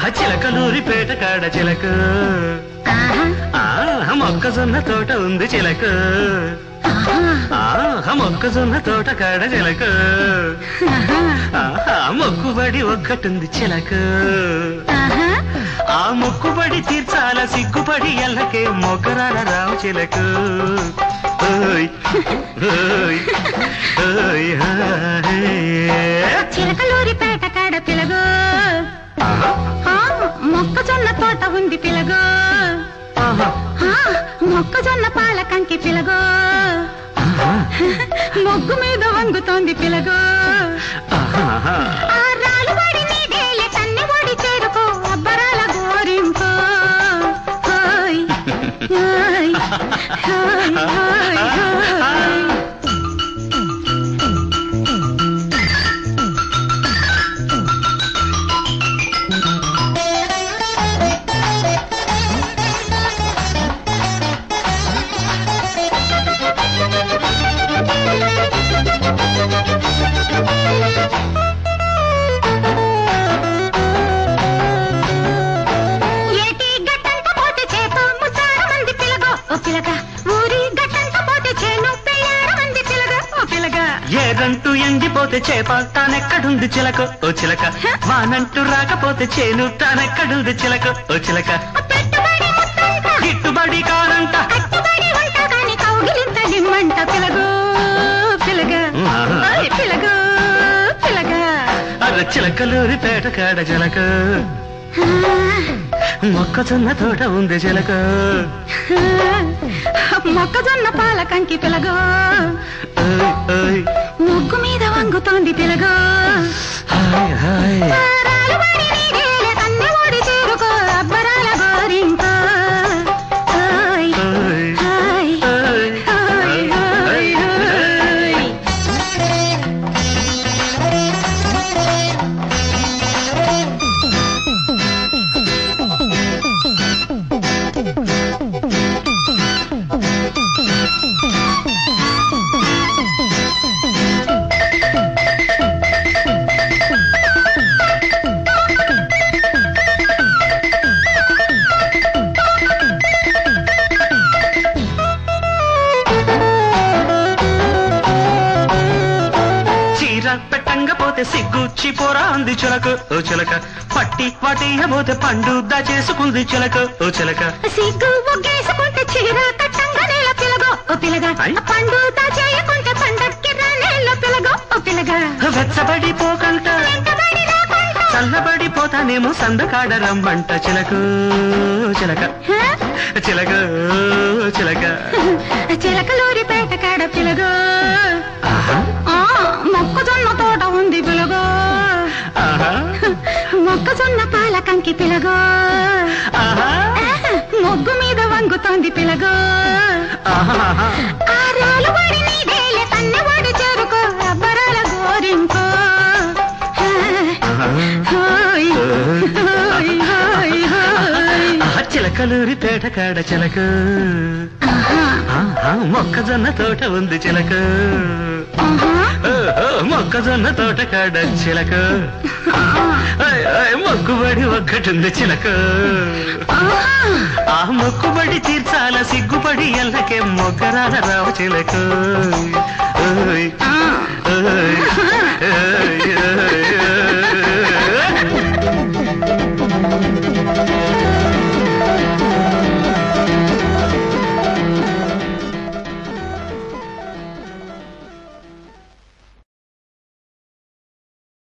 చిలకలూరిపేట కాడ చిలక ఆ మొక్కజొన్న తోట ఉంది చిలక ఆ మొక్కజొన్న తోట కాడ చిలక ఆహా, మొక్కుబడి ఒక్కటుంది చిలక ఆ మొక్కుబడి తీర్చాల సిగ్గుపడి ఎల్లకే మొక్కరాల రావు చిలక ఓయ్, ఓయ్, ఓయ్, హాయ్. చిలకలూరిపేట కాడ పిలగో ఆహా, ఆ, మొక్కజొన్న తోట ఉంది పిలగో ఆహా, ఆ, మొక్కజొన్న పాల కంకి పిలగో ఆహా, మొగ్గు మీద వంగుతోంది పిలగో ఆహా. ఆ రాలుబడి నీడేలే కన్నె ఒడి చేరుకో అబ్బరాల గోరింకో హాయ్ హాయ్ హాయ్ హాయ్ హాయ్ ఏటి గట్టంత పోతే చేప ముచ్చార మంది పిలగో ఓ పిలగ ఊరి గట్టంత పోతే చేను పెళ్ళార మంది పిలగ ఓ పిలగ ఏరంటూ ఎండిపోతే చేప తానెక్కడుంది చిలక ఓ చిలక వానంటూ రాకపోతే చేను తానెక్కడుంది చిలక ఓ చిలక ఆ పెట్టుబడి ముత్తంత గిట్టుబడి కారంట కట్టుబడి ఉంటా కాని కౌగిలింత లిమ్మంట పిలగో పిలగ ఓయ్ పిలగో పిలగ అర చిలకలూరి పేట కాడ చిలక మొక్కజొన్న తోట ఉంది చిలక మొక్కజొన్న పాల కంకి పిలగో ఓయ్, ఓయ్, ముగ్గు మీద వంగుతోంది పిలగో హాయ్ హాయ్ రాలుబడి నీడేలే కన్నె ఒడి చేరుకో అబ్బరాల గోరింకో ఓయ్ ఓయ్, హాయ్ ఓయ్, హాయ్ హాయ్ హాయ్ చీర పెట్టంగా పోతే సిగ్గు చిపోరా అంది చిలక ఓ చిలక పట్టి వాటేయబోతే పండు దాచేసుకుంది చిలక ఓ చిలక సిగ్గు ఒగ్గేసుకుంటే చీర కట్టంగా నేల పిలగో ఓ పిలగ ఐ. పండు దాచేయకుంటే పండక్కి నేల పిలగో ఓ పిలగ వెచ్చబడి పోకంట వెంటబడి రాకుంట చల్లబడి పోతానేమో సందకాడ రమ్మంట చిలక చిలక హ? చిలక చిలక చిలకలూరి పేట కాడ పిలగో ఆహా, ఆ మొక్కజొన్న తోట ఉంది పిలగో ఆహా, మొక్కజొన్న పాల కంకి పిలగో ఆహా, మొగ్గు మీద వంగుతోంది పిలగో ఆహా. ఆ రాలుబడి నీడేలే కన్నెవాడు చేరుకో అబ్బరాల గోరింకో హాయ్ హాయ్ హాయ్ హాయ్ ఆ చిలకలూరి పేట కాడ చిలక ఆహా, ఆహా, మొక్కజొన్న తోట ఉంది చిలక ఆహా, ఓహో, మొక్కజొన్న తోట కాడ చిలక ఆహా, ఓయ్, ఓయ్, మొక్కుబడి ఒక్కటుంది చిలక ఆహా. ఆ మొక్కుబడి తీర్చాల సిగ్గుపడి ఎల్లకే మొగ్గరాల రావు చిలక ఓయ్, ఆ. ఓయ్, ఓయ్, ఓయ్, ఓయ్,